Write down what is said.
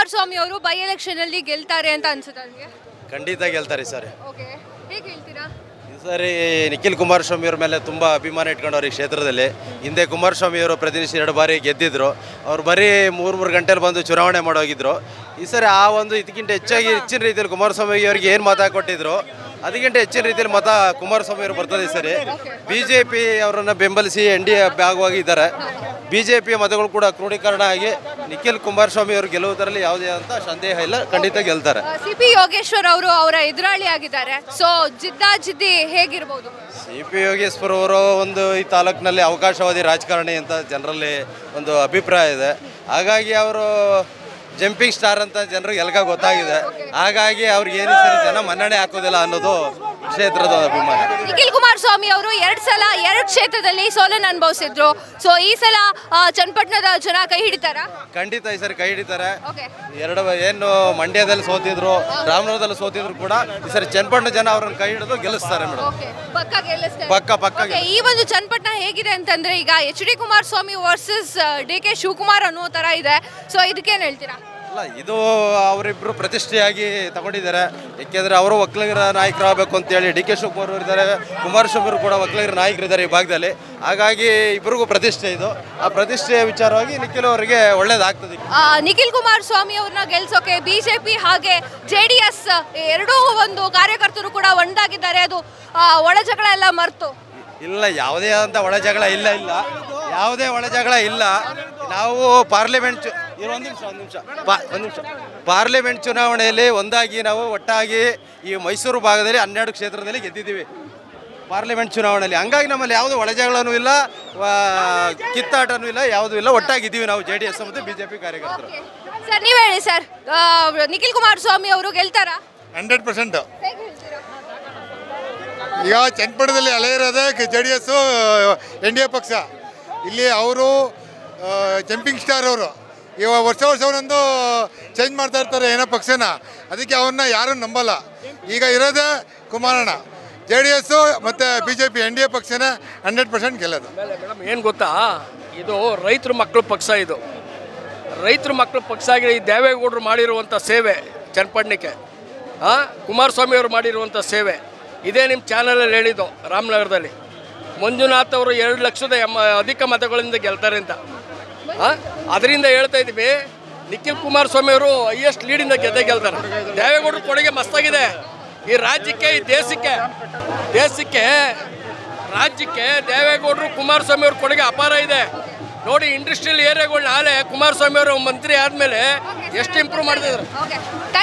ಕುಮಾರಸ್ವಾಮಿ ಅವರು by election ಅಲ್ಲಿ ಗೆಲ್ತಾರೆ ಅಂತ ಅನ್ಸುತ್ತೆ ನನಗೆ ಖಂಡಿತ ಗೆಲ್ತಾರೆ ಸರ್ ಓಕೆ ಹೇಗೆ ಹೇಳ್ತೀರಾ ಈ ಸರಿ ನಿಖಿಲ್ ಕುಮಾರಸ್ವಾಮಿ ಅವ್ರ ಮೇಲೆ ತುಂಬ ಅಭಿಮಾನ ಇಟ್ಕೊಂಡವ್ರು ಈ ಕ್ಷೇತ್ರದಲ್ಲಿ ಹಿಂದೆ ಕುಮಾರಸ್ವಾಮಿ ಅವರು ಪ್ರತಿನಿಧಿ ಎರಡು ಬಾರಿ ಗೆದ್ದಿದ್ರು ಅವ್ರು ಬರೀ ಮೂರು ಮೂರು ಗಂಟೆಲಿ ಬಂದು ಚುನಾವಣೆ ಮಾಡೋಗಿದ್ರು ಈ ಸರಿ ಆ ಒಂದು ಇದಕ್ಕಿಂತ ಹೆಚ್ಚಾಗಿ ಹೆಚ್ಚಿನ ರೀತಿಯಲ್ಲಿ ಕುಮಾರಸ್ವಾಮಿ ಅವರಿಗೆ ಏನು ಮತ ಕೊಟ್ಟಿದ್ರು ಅದಕ್ಕಿಂತ ಹೆಚ್ಚಿನ ರೀತಿಯಲ್ಲಿ ಮತ ಕುಮಾರಸ್ವಾಮಿ ಅವರು ಬರ್ತದೆ ಈ ಸರಿ ಬಿ ಜೆ ಪಿ ಅವರನ್ನು ಬೆಂಬಲಿಸಿ ಎನ್ ಡಿ ಎ ಭಾಗವಾಗಿದ್ದಾರೆ ಬಿ ಜೆ ಪಿಯ ಮತಗಳು ಕೂಡ ಕ್ರೋಢೀಕರಣ ಆಗಿ ನಿಖಿಲ್ ಕುಮಾರಸ್ವಾಮಿ ಅವರು ಗೆಲ್ಲುವುದರಲ್ಲಿ ಯಾವುದೇ ಅಂತ ಸಂದೇಹ ಇಲ್ಲ ಖಂಡಿತ ಗೆಲ್ತಾರೆ ಸಿ ಪಿ ಯೋಗೇಶ್ವರ್ ಅವರು ಅವರ ಎದುರಾಳಿ ಆಗಿದ್ದಾರೆ ಸೊ ಜಿದ್ದಾ ಜಿದ್ದಿ ಹೇಗಿರ್ಬೋದು ಸಿ ಪಿ ಯೋಗೇಶ್ವರ್ ಅವರು ಒಂದು ಈ ತಾಲೂಕಿನಲ್ಲಿ ಅವಕಾಶವಾದಿ ರಾಜಕಾರಣಿ ಅಂತ ಜನರಲ್ಲಿ ಒಂದು ಅಭಿಪ್ರಾಯ ಇದೆ ಹಾಗಾಗಿ ಅವರು ಜಂಪಿಂಗ್ ಸ್ಟಾರ್ ಅಂತ ಜನರಿಗೆ ಎಲ್ಗ ಗೊತ್ತಾಗಿದೆ ಹಾಗಾಗಿ ಅವ್ರಿಗೆ ಏನು ಸರಿ ಜನ ಮನ್ನಣೆ ಹಾಕೋದಿಲ್ಲ ಅನ್ನೋದು ಕ್ಷೇತ್ರದ ಅಭಿಮಾನ ನಿಖಿಲ್ ಕುಮಾರಸ್ವಾಮಿ ಅವರು ಎರಡ್ ಸಲ ಎರಡ್ ಕ್ಷೇತ್ರದಲ್ಲಿ ಸೋಲನ್ನು ಅನುಭವಿಸಿದ್ರು ಸೊ ಈ ಸಲ ಆ, ಚನ್ನಪಟ್ಟಣದ ಜನ ಕೈ ಹಿಡಿತಾರ ಖಂಡಿತ ಈ ಸರಿ ಕೈ ಹಿಡಿತಾರೆ ಓಕೆ ಎರಡು ಏನು ಮಂಡ್ಯದಲ್ಲಿ ಸೋತಿದ್ರು ರಾಮನಗರದಲ್ಲಿ ಸೋತಿದ್ರು ಕೂಡ ಈ ಸರಿ ಚನ್ನಪಟ್ಟಣ ಜನ ಅವ್ರನ್ನ ಕೈ ಹಿಡಿದು ಗೆಲ್ಲಿಸ್ತಾರೆ ಮೇಡಮ್ ಓಕೆ ಪಕ್ಕ ಗೆಲ್ಲಿಸ್ತಾರೆ ಪಕ್ಕ ಪಕ್ಕ ಓಕೆ ಈ ಒಂದು ಚನ್ನಪಟ್ಟಣ ಹೇಗಿದೆ ಅಂತಂದ್ರೆ ಈಗ H D Kumaraswamy versus D K Shivakumar ಅನ್ನೋ ತರ ಇದೆ ಸೊ ಇದಕ್ಕೇನು ಹೇಳ್ತೀರಾ ಅಲ್ಲ ಇದು ಅವರಿಬ್ಬರು ಪ್ರತಿಷ್ಠೆಯಾಗಿ ತಗೊಂಡಿದ್ದಾರೆ ಏಕೆಂದರೆ ಅವರು ಒಕ್ಕಲಿಗರ ನಾಯಕರಾಗಬೇಕು ಅಂತೇಳಿ ಡಿ ಕೆ ಶಿವಕುಮಾರ್ ಅವರು ಇದ್ದಾರೆ ಕುಮಾರಸ್ವಾಮಿ ಅವರು ಕೂಡ ಒಕ್ಕಲಿಗರ ನಾಯಕರಿದ್ದಾರೆ ಈ ಭಾಗದಲ್ಲಿ ಹಾಗಾಗಿ ಇಬ್ಬರಿಗೂ ಪ್ರತಿಷ್ಠೆ ಇದು ಆ ಪ್ರತಿಷ್ಠೆಯ ವಿಚಾರವಾಗಿ ನಿಖಿಲ್ ಅವರಿಗೆ ಒಳ್ಳೇದಾಗ್ತದೆ ಆ, ನಿಖಿಲ್ ಕುಮಾರಸ್ವಾಮಿ ಅವ್ರನ್ನ ಗೆಲ್ಸೋಕೆ ಬಿಜೆಪಿ ಹಾಗೆ ಜೆ ಡಿ ಎಸ್ ಎರಡೂ ಒಂದು ಕಾರ್ಯಕರ್ತರು ಕೂಡ ಒಂದಾಗಿದ್ದಾರೆ ಅದು ಆ, ಒಳ ಜಗಳ ಎಲ್ಲ ಮರ್ತು ಇಲ್ಲ ಯಾವುದೇ ಆದಂಥ ಒಳ ಜಗಳ ಇಲ್ಲ ಇಲ್ಲ ಯಾವುದೇ ಒಳ ಜಗಳ ಇಲ್ಲ ನಾವು ಪಾರ್ಲಿಮೆಂಟ್ ಚು ಇರು ಒಂದು ನಿಮಿಷ ಒಂದು ನಿಮಿಷ ಪಾ ಒಂದು ನಿಮಿಷ ಪಾರ್ಲಿಮೆಂಟ್ ಚುನಾವಣೆಯಲ್ಲಿ ಒಂದಾಗಿ ನಾವು ಒಟ್ಟಾಗಿ ಈ ಮೈಸೂರು ಭಾಗದಲ್ಲಿ ಹನ್ನೆರಡು ಕ್ಷೇತ್ರದಲ್ಲಿ ಗೆದ್ದಿದ್ದೀವಿ ಪಾರ್ಲಿಮೆಂಟ್ ಚುನಾವಣೆಯಲ್ಲಿ ಹಂಗಾಗಿ ನಮ್ಮಲ್ಲಿ ಯಾವುದೇ ಒಳ ಜಗಳನೂ ಇಲ್ಲ ವಾ- ಕಿತ್ತಾಟನೂ ಇಲ್ಲ ಯಾವುದೂ ಇಲ್ಲ ಒಟ್ಟಾಗಿದ್ದೀವಿ ನಾವು ಜೆ ಡಿ ಎಸ್ ಮತ್ತು ಬಿ ಜೆ ಪಿ ಕಾರ್ಯಕರ್ತರು ಸರ್ ನೀವ್ ಹೇಳಿ ಸರ್ ಆ, ನಿಖಿಲ್ ಕುಮಾರಸ್ವಾಮಿ ಅವರು ಗೆಲ್ತಾರಾ ಹಂಡ್ರೆಡ್ ಪರ್ಸೆಂಟ್ ಹೇಗೆ ಹೇಳ್ತೀರಾ ಈಗ ಚನ್ನಪಟ್ಟಣದಲ್ಲಿ ಹಳೆ ಇರೋದೇ J D S N D A ಪಕ್ಷ ಇಲ್ಲಿ ಅವರು ಜಂಪಿಂಗ್ ಸ್ಟಾರ್ ಅವರು ಇವಾಗ ವರ್ಷ ವರ್ಷ ಒಂದೊಂದು ಚೇಂಜ್ ಮಾಡ್ತಾ ಇರ್ತಾರೆ ಏನೋ ಪಕ್ಷನ ಅದಕ್ಕೆ ಅವನ್ನ ಯಾರೂ ನಂಬಲ್ಲ ಈಗ ಇರೋದೇ ಕುಮಾರಣ್ಣ ಜೆ ಡಿ ಎಸ್ಸು ಮತ್ತು B J P N D A ಪಕ್ಷನೇ ಹಂಡ್ರೆಡ್ ಪರ್ಸೆಂಟ್ ಗೆಲ್ಲೋದು ಮೇಡಮ್ ಏನು ಗೊತ್ತಾ ಇದು ರೈತರ ಮಕ್ಕಳ ಪಕ್ಷ ಇದು ರೈತರ ಮಕ್ಕಳ ಪಕ್ಷ ಆಗಿ ಈ ದೇವೇಗೌಡರು ಮಾಡಿರುವಂಥ ಸೇವೆ ಚನ್ನಪಟ್ಟಣಕ್ಕೆ ಹಾಂ ಕುಮಾರಸ್ವಾಮಿ ಅವರು ಮಾಡಿರುವಂಥ ಸೇವೆ ಇದೇ ನಿಮ್ಮ ಚಾನಲಲ್ಲಿ ಹೇಳಿದ್ದು ರಾಮನಗರದಲ್ಲಿ ಮಂಜುನಾಥ್ ಅವರು ಎರಡು ಲಕ್ಷದ ಎಮ್ಮ ಅಧಿಕ ಮತಗಳಿಂದ ಗೆಲ್ತಾರೆ ಅಂತ ಹಾಂ ಅದರಿಂದ ಹೇಳ್ತಾ ಇದ್ದೀವಿ ನಿಖಿಲ್ ಕುಮಾರಸ್ವಾಮಿ ಅವರು ಹೈಯೆಸ್ಟ್ ಲೀಡಿಂದ ಗೆದ್ದೇ ಗೆಲ್ತಾರೆ ದೇವೇಗೌಡರು ಕೊಡುಗೆ ಮಸ್ತಾಗಿದೆ ಈ ರಾಜ್ಯಕ್ಕೆ ಈ ದೇಶಕ್ಕೆ ದೇಶಕ್ಕೆ ರಾಜ್ಯಕ್ಕೆ ದೇವೇಗೌಡರು ಕುಮಾರಸ್ವಾಮಿ ಅವ್ರ ಕೊಡುಗೆ ಅಪಾರ ಇದೆ ನೋಡಿ ಇಂಡಸ್ಟ್ರಿಯಲ್ ಏರಿಯಾಗಳು ನಾಳೆ ಕುಮಾರಸ್ವಾಮಿ ಅವರು ಮಂತ್ರಿ ಆದಮೇಲೆ ಎಷ್ಟು ಇಂಪ್ರೂವ್ ಮಾಡ್ತಿದ್ದಾರೆ ಓಕೆ